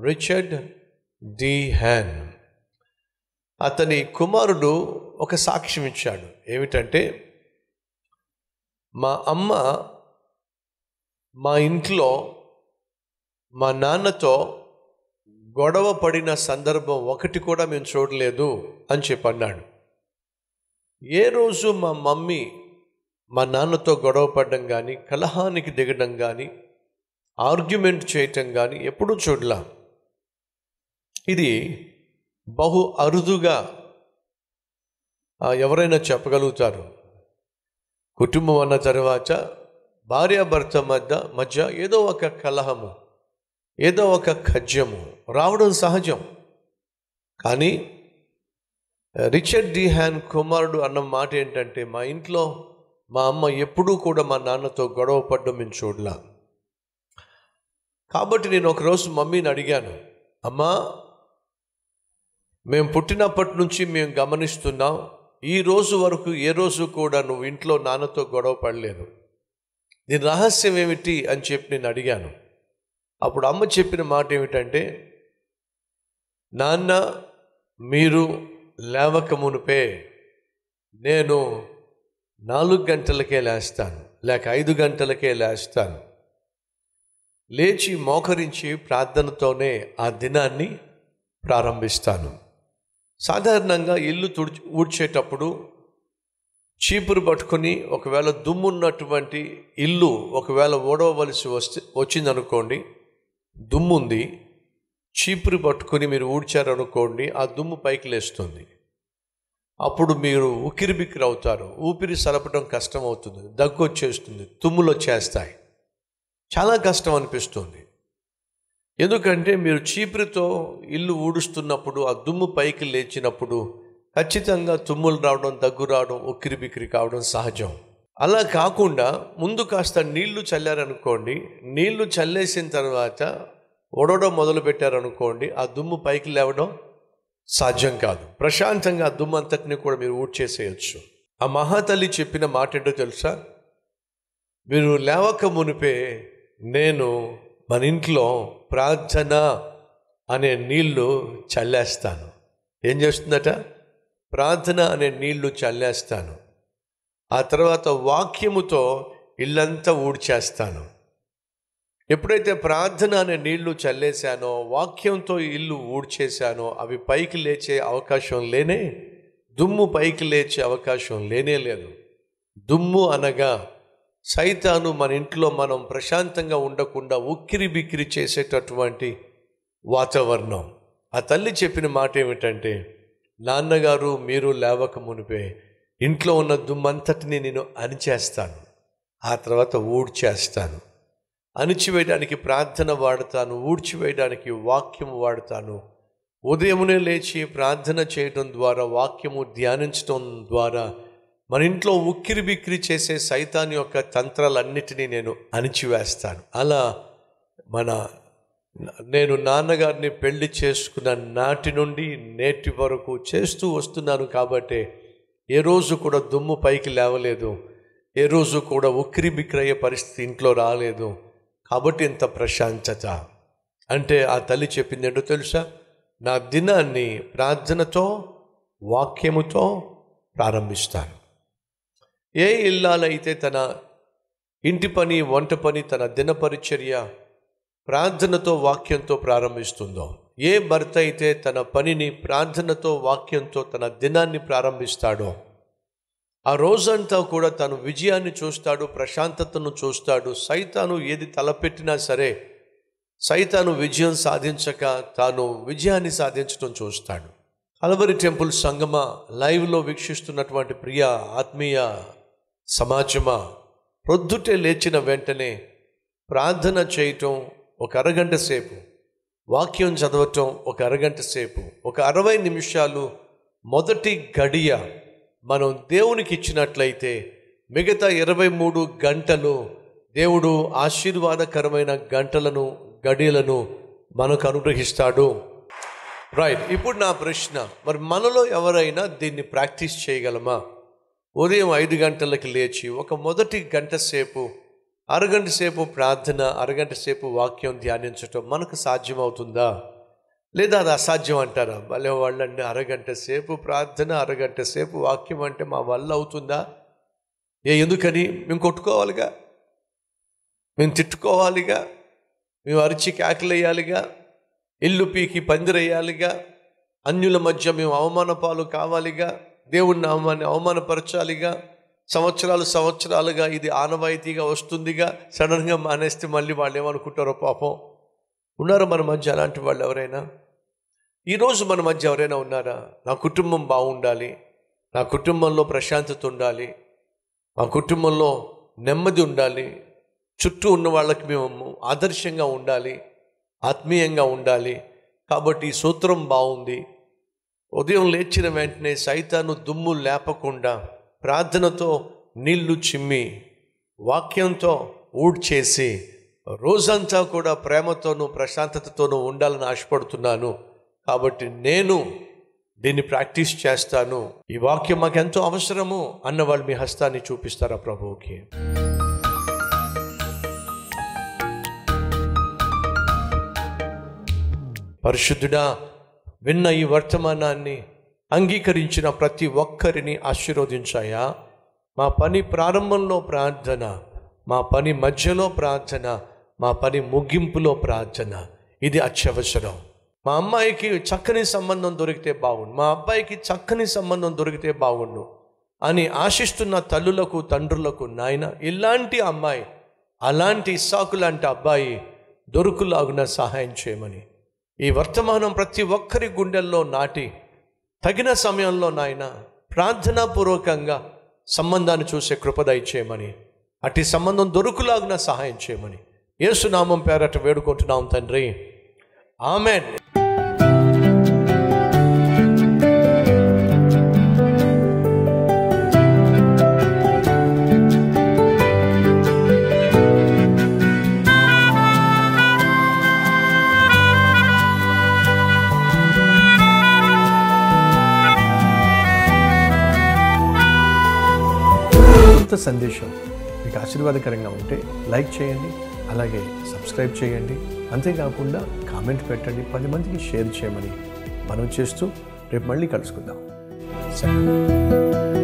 Richard D హ్యాన్ అతని కుమారుడు ఒక సాక్ష్యం ఇచ్చాడు ఏమిటంటే మా అమ్మ మా ఇంట్లో మా నాన్నతో గొడవ పడిన సందర్భం ఒకటి కూడా మేము చూడలేదు అని చెప్పి అన్నాడు ఏ రోజు మా మమ్మీ మా నాన్నతో గొడవ పడడం కానీ కలహానికి దిగడం కానీ ఆర్గ్యుమెంట్ చేయటం కానీ ఎప్పుడూ చూడలా ఇది బహు అరుదుగా ఆ, ఎవరైనా చెప్పగలుగుతారు కుటుంబం అన్న తర్వాత భార్యాభర్త మధ్య మధ్య ఏదో ఒక కలహము ఏదో ఒక ఖజ్యము రావడం సహజం కానీ రిచర్డ్ డి హ్యాన్ కుమారుడు అన్న మాట ఏంటంటే మా ఇంట్లో మా అమ్మ ఎప్పుడూ కూడా మా నాన్నతో గొడవ పడ్డం మేము చూడలా కాబట్టి నేను ఒకరోజు మమ్మీని అడిగాను అమ్మా మేము పుట్టినప్పటి నుంచి మేము గమనిస్తున్నాం ఈ రోజు వరకు ఏ రోజు కూడా నువ్వు ఇంట్లో నాన్నతో గొడవ పడలేదు దీని రహస్యం ఏమిటి అని చెప్పి నేను అడిగాను అప్పుడు అమ్మ చెప్పిన మాట ఏమిటంటే నాన్న మీరు లేవక మునిపే నేను నాలుగు గంటలకే లేస్తాను లేక ఐదు గంటలకే లేస్తాను లేచి మోకరించి ప్రార్థనతోనే ఆ దినాన్ని ప్రారంభిస్తాను సాధారణంగా ఇల్లు తుడిచి ఊడ్చేటప్పుడు చీపురు పట్టుకొని ఒకవేళ దుమ్మున్నటువంటి ఇల్లు ఒకవేళ ఓడవలసి వస్తే వచ్చిందనుకోండి దుమ్ము ఉంది చీపురు పట్టుకొని మీరు ఊడ్చారనుకోండి ఆ దుమ్ము పైకి లేస్తుంది అప్పుడు మీరు ఉక్కిరి బిక్కిరి అవుతారు ఊపిరి సలపడం కష్టం అవుతుంది దగ్గు వచ్చేస్తుంది తుమ్ములు వచ్చేస్తాయి చాలా కష్టం అనిపిస్తుంది ఎందుకంటే మీరు చీపురితో ఇల్లు ఊడుస్తున్నప్పుడు ఆ దుమ్ము పైకి లేచినప్పుడు ఖచ్చితంగా తుమ్ములు రావడం దగ్గు రావడం ఉక్కిరి బిక్కిరి కావడం సహజం అలా కాకుండా ముందు కాస్త నీళ్లు చల్లారనుకోండి నీళ్లు చల్లేసిన తర్వాత ఒడవడం మొదలు పెట్టారనుకోండి ఆ దుమ్ము పైకి లేవడం సాధ్యం కాదు ప్రశాంతంగా ఆ దుమ్ము అంతటిని కూడా మీరు ఊడ్చేసేయచ్చు ఆ మహాతల్లి చెప్పిన మాట ఏంటో తెలుసా మీరు లేవక మునిపే నేను మన ఇంట్లో ప్రార్థన అనే నీళ్లు చల్లేస్తాను ఏం చేస్తుందట ప్రార్థన అనే నీళ్లు చల్లేస్తాను ఆ తర్వాత వాక్యముతో ఇల్లంతా ఊడ్చేస్తాను ఎప్పుడైతే ప్రార్థన అనే నీళ్లు చల్లేశానో వాక్యంతో ఇల్లు ఊడ్చేశానో అవి పైకి లేచే అవకాశం లేనే దుమ్ము పైకి లేచే అవకాశం లేనే లేదు దుమ్ము అనగా సైతాను మన ఇంట్లో మనం ప్రశాంతంగా ఉండకుండా ఉక్కిరి బిక్కిరి చేసేటటువంటి వాతావరణం ఆ తల్లి చెప్పిన మాట ఏమిటంటే నాన్నగారు మీరు లేవక మునిపే ఇంట్లో ఉన్న దుమ్మంతటిని నేను అణిచేస్తాను ఆ తర్వాత ఊడ్చేస్తాను అణిచివేయడానికి ప్రార్థన వాడతాను ఊడ్చివేయడానికి వాక్యం వాడతాను ఉదయమునే లేచి ప్రార్థన చేయడం ద్వారా వాక్యము ధ్యానించడం ద్వారా మన ఇంట్లో ఉక్కిరి బిక్కిరి చేసే సైతాన్ యొక్క తంత్రాలన్నిటినీ నేను అణిచివేస్తాను అలా మన నేను నాన్నగారిని పెళ్లి చేసుకున్న నాటి నుండి నేటి వరకు చేస్తూ వస్తున్నాను కాబట్టి ఏ రోజు కూడా దుమ్ము పైకి లేవలేదు ఏ రోజు కూడా ఉక్కిరి బిక్కిరయ్యే పరిస్థితి ఇంట్లో రాలేదు కాబట్టి ఇంత ప్రశాంతత అంటే ఆ తల్లి చెప్పింది ఏంటో తెలుసా నా దినాన్ని ప్రార్థనతో వాక్యముతో ప్రారంభిస్తాను ఏ ఇల్లాలైతే తన ఇంటి పని వంట పని తన దినపరిచర్య ప్రార్థనతో వాక్యంతో ప్రారంభిస్తుందో ఏ భర్త అయితే తన పనిని ప్రార్థనతో వాక్యంతో తన దినాన్ని ప్రారంభిస్తాడో ఆ రోజంతా కూడా తను విజయాన్ని చూస్తాడు ప్రశాంతతను చూస్తాడు సైతాను ఏది తలపెట్టినా సరే సైతాను విజయం సాధించక తాను విజయాన్ని సాధించడం చూస్తాడు కలవరి టెంపుల్ సంగమ లైవ్లో వీక్షిస్తున్నటువంటి ప్రియ ఆత్మీయ సమాజమా ప్రొద్దుటే లేచిన వెంటనే ప్రార్థన చేయటం ఒక అరగంట సేపు వాక్యం చదవటం ఒక అరగంట సేపు ఒక అరవై నిమిషాలు మొదటి గడియ మనం దేవునికి ఇచ్చినట్లయితే మిగతా ఇరవై మూడు గంటలు దేవుడు ఆశీర్వాదకరమైన గంటలను గడియలను మనకు అనుగ్రహిస్తాడు రైట్ ఇప్పుడు నా ప్రశ్న మరి మనలో ఎవరైనా దీన్ని ప్రాక్టీస్ చేయగలమా ఉదయం ఐదు గంటలకి లేచి ఒక మొదటి గంట సేపు అరగంట సేపు ప్రార్థన అరగంట సేపు వాక్యం ధ్యానించటం మనకు సాధ్యమవుతుందా లేదా అది అసాధ్యం అంటారా భలే వాళ్ళండి అరగంట సేపు ప్రార్థన అరగంట సేపు వాక్యం అంటే మా వల్ల అవుతుందా ఏ ఎందుకని మేము కొట్టుకోవాలిగా మేము తిట్టుకోవాలిగా మేము అరిచి కేకలేయాలిగా ఇల్లు పీకి పందిరేయాలిగా అన్యుల మధ్య మేము అవమాన పాలు కావాలిగా దేవుణ్ణి అవమాన అవమానపరచాలిగా సంవత్సరాలు సంవత్సరాలుగా ఇది ఆనవాయితీగా వస్తుందిగా సడన్గా మానేస్తే మళ్ళీ వాళ్ళు ఏమనుకుంటారో పాపం ఉన్నారా మన మధ్య అలాంటి వాళ్ళు ఎవరైనా ఈరోజు మన మధ్య ఎవరైనా ఉన్నారా నా కుటుంబం బాగుండాలి నా కుటుంబంలో ప్రశాంతత ఉండాలి మా కుటుంబంలో నెమ్మది ఉండాలి చుట్టూ ఉన్న వాళ్ళకి మేము ఆదర్శంగా ఉండాలి ఆత్మీయంగా ఉండాలి కాబట్టి ఈ సూత్రం బాగుంది ఉదయం లేచిన వెంటనే సైతాను దుమ్ము లేపకుండా ప్రార్థనతో నీళ్లు చిమ్మి వాక్యంతో ఊడ్చేసి రోజంతా కూడా ప్రేమతోనూ ప్రశాంతతతోనూ ఉండాలని ఆశపడుతున్నాను కాబట్టి నేను దీన్ని ప్రాక్టీస్ చేస్తాను ఈ వాక్యం మాకు ఎంతో అవసరము అన్న వాళ్ళు మీ హస్తాన్ని చూపిస్తారా ప్రభువుకి పరిశుద్ధుడా విన్న ఈ వర్తమానాన్ని అంగీకరించిన ప్రతి ఒక్కరిని ఆశీర్వదించాయా మా పని ప్రారంభంలో ప్రార్థన మా పని మధ్యలో ప్రార్థన మా పని ముగింపులో ప్రార్థన ఇది అత్యవసరం మా అమ్మాయికి చక్కని సంబంధం దొరికితే బాగుండు మా అబ్బాయికి చక్కని సంబంధం దొరికితే బాగుండు అని ఆశిస్తున్న తల్లులకు తండ్రులకు నాయన ఇలాంటి అమ్మాయి అలాంటి ఇస్సాకు లాంటి అబ్బాయి దొరుకులాగున సహాయం చేయమని ఈ వర్తమానం ప్రతి ఒక్కరి గుండెల్లో నాటి తగిన సమయంలో నాయన ప్రార్థనాపూర్వకంగా సంబంధాన్ని చూసే కృపదయ చేయమని అట్టి సంబంధం దొరుకులాగున సహాయం చేయమని యేసునామం పేరట వేడుకుంటున్నాం తండ్రి ఆమెన్ కొత్త సందేశం మీకు ఆశీర్వాదకరంగా ఉంటే లైక్ చేయండి అలాగే సబ్స్క్రైబ్ చేయండి అంతేకాకుండా కామెంట్ పెట్టండి పది మందికి షేర్ చేయమని మనం చేస్తూ రేపు మళ్ళీ కలుసుకుందాం సరే